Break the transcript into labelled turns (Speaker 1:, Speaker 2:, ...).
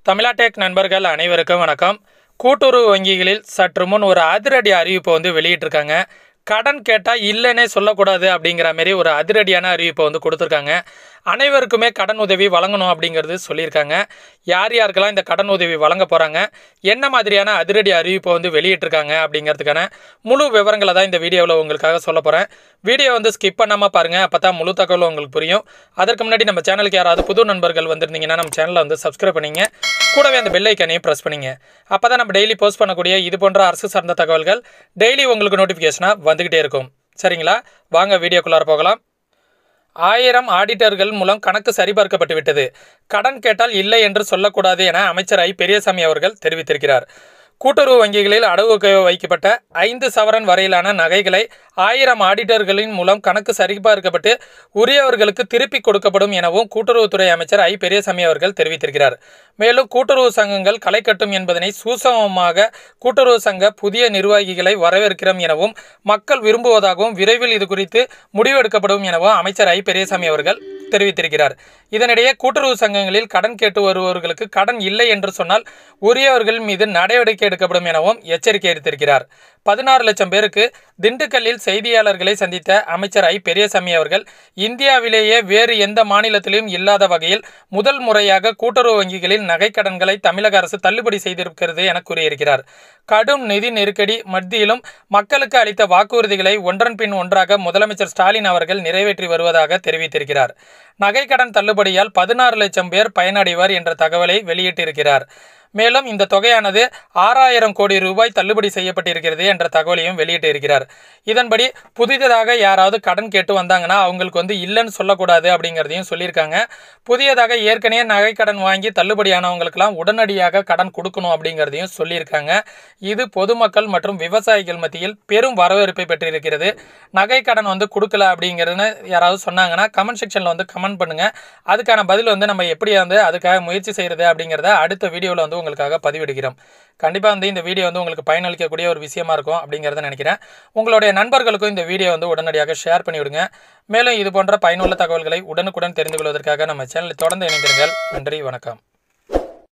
Speaker 1: தமிழாடெக் நண்பர்கள் அனைவருக்கும் வணக்கம் கூட்டுறவு வங்கிகளில் சற்று முன் ஒரு அதிரடி அறிவிப்பை வந்து வெளியிட்டிருக்காங்க கடன் கேட்டால் இல்லைன்னே சொல்லக்கூடாது அப்படிங்கிற மாதிரி ஒரு அதிரடியான அறிவிப்பை வந்து கொடுத்துருக்காங்க அனைவருக்குமே கடன் உதவி வழங்கணும் அப்படிங்கிறது சொல்லியிருக்காங்க யார் யாருக்கெல்லாம் இந்த கடன் உதவி வழங்க போகிறாங்க என்ன மாதிரியான அதிரடி அறிவிப்பை வந்து வெளியிட்டிருக்காங்க அப்படிங்கிறதுக்கான முழு விவரங்களை தான் இந்த வீடியோவில் உங்களுக்காக சொல்ல போகிறேன் வீடியோ வந்து ஸ்கிப் பண்ணாமல் பாருங்கள் அப்போ தான் முழு தகவல் உங்களுக்கு புரியும் அதற்கு முன்னாடி நம்ம சேனலுக்கு யாராவது புது நண்பர்கள் வந்திருந்தீங்கன்னா நம்ம சேனலை வந்து சப்ஸ்கிரைப் பண்ணிங்க கூடவே அந்த பெல் ஐக்கனையும் ப்ரெஸ் பண்ணிங்க அப்போ தான் நம்ம டெய்லி போஸ்ட் பண்ணக்கூடிய இது போன்ற அரசு சார்ந்த தகவல்கள் டெய்லி உங்களுக்கு நோட்டிஃபிகேஷனாக வந்துக்கிட்டே இருக்கும் சரிங்களா வாங்க வீடியோக்குள்ளார போகலாம் ஆயிரம் ஆடிட்டர்கள் மூலம் கணக்கு சரிபார்க்கப்பட்டு விட்டது கடன் கேட்டால் இல்லை என்று சொல்லக்கூடாது என அமைச்சர் ஐ பெரியசாமி அவர்கள் தெரிவித்திருக்கிறார் கூட்டுறவு வங்கிகளில் அடகு வைக்கப்பட்ட ஐந்து சவரன் வரையிலான நகைகளை ஆயிரம் ஆடிட்டர்களின் மூலம் கணக்கு சரிபார்க்கப்பட்டு உரியவர்களுக்கு திருப்பி கொடுக்கப்படும் எனவும் கூட்டுறவுத்துறை அமைச்சர் ஐ பெரியசாமி அவர்கள் தெரிவித்திருக்கிறார் மேலும் கூட்டுறவு சங்கங்கள் களை கட்டும் என்பதனை சூசகமாக கூட்டுறவு சங்க புதிய நிர்வாகிகளை வரவேற்கிறோம் எனவும் மக்கள் விரும்புவதாகவும் விரைவில் இது குறித்து முடிவெடுக்கப்படும் எனவும் அமைச்சர் ஐ பெரியசாமி அவர்கள் தெரிவித்திருக்கிறார் இதனிடையே கூட்டுறவு சங்கங்களில் கடன் கேட்டு வருபவர்களுக்கு கடன் இல்லை என்று சொன்னால் உரியவர்கள் மீது நடவடிக்கை எடுக்கப்படும் எனவும் எச்சரிக்கை எடுத்திருக்கிறார் பதினாறு லட்சம் பேருக்கு திண்டுக்கல்லில் செய்தியாளர்களை சந்தித்த அமைச்சர் ஐ பெரியசாமி அவர்கள் இந்தியாவிலேயே வேறு எந்த மாநிலத்திலும் இல்லாத வகையில் முதல் முறையாக கூட்டுறவு வங்கிகளில் நகைக்கடன்களை தமிழக அரசு தள்ளுபடி செய்திருக்கிறது என கூறியிருக்கிறார் கடும் நிதி நெருக்கடி மத்தியிலும் மக்களுக்கு அளித்த வாக்குறுதிகளை ஒன்றன் பின் ஒன்றாக முதலமைச்சர் ஸ்டாலின் அவர்கள் நிறைவேற்றி வருவதாக தெரிவித்திருக்கிறார் நகைக்கடன் தள்ளுபடியால் பதினாறு லட்சம் பேர் பயனடைவர் என்ற தகவலை வெளியிட்டிருக்கிறார் மேலும் இந்த தொகையானது ஆறாயிரம் கோடி ரூபாய் தள்ளுபடி செய்யப்பட்டிருக்கிறது என்ற தகவலையும் வெளியிட்டிருக்கிறார் இதன்படி புதிதாக யாராவது கடன் கேட்டு வந்தாங்கன்னா அவங்களுக்கு வந்து இல்லைன்னு சொல்லக்கூடாது அப்படிங்கிறதையும் சொல்லியிருக்காங்க புதியதாக ஏற்கனவே நகைக்கடன் வாங்கி தள்ளுபடியானவங்களுக்கெல்லாம் உடனடியாக கடன் கொடுக்கணும் அப்படிங்கிறதையும் சொல்லியிருக்காங்க இது பொதுமக்கள் மற்றும் விவசாயிகள் மத்தியில் பெரும் வரவேற்பை பெற்றிருக்கிறது நகை கடன் வந்து கொடுக்கல அப்படிங்கிறதுன்னு யாராவது சொன்னாங்கன்னா கமெண்ட் செக்ஷனில் வந்து கமெண்ட் பண்ணுங்கள் அதுக்கான பதில் வந்து நம்ம எப்படி வந்து அதுக்காக முயற்சி செய்கிறது அப்படிங்கிறத அடுத்த வீடியோவில் வந்து உங்களுக்காக பதிவிடுகிறோம் கண்டிப்பாக வந்து இந்த வீடியோ வந்து உங்களுக்கு பயனளிக்கக்கூடிய ஒரு விஷயமா இருக்கும் அப்படிங்கிறத நினைக்கிறேன் உங்களுடைய நண்பர்களுக்கும் இந்த வீடியோ வந்து உடனடியாக ஷேர் பண்ணிவிடுங்க மேலும் இது போன்ற பயனுள்ள தகவல்களை உடனுக்குடன் தெரிந்து கொள்வதற்காக நம்ம சேனலை தொடர்ந்து இணைந்திருங்கள் நன்றி வணக்கம்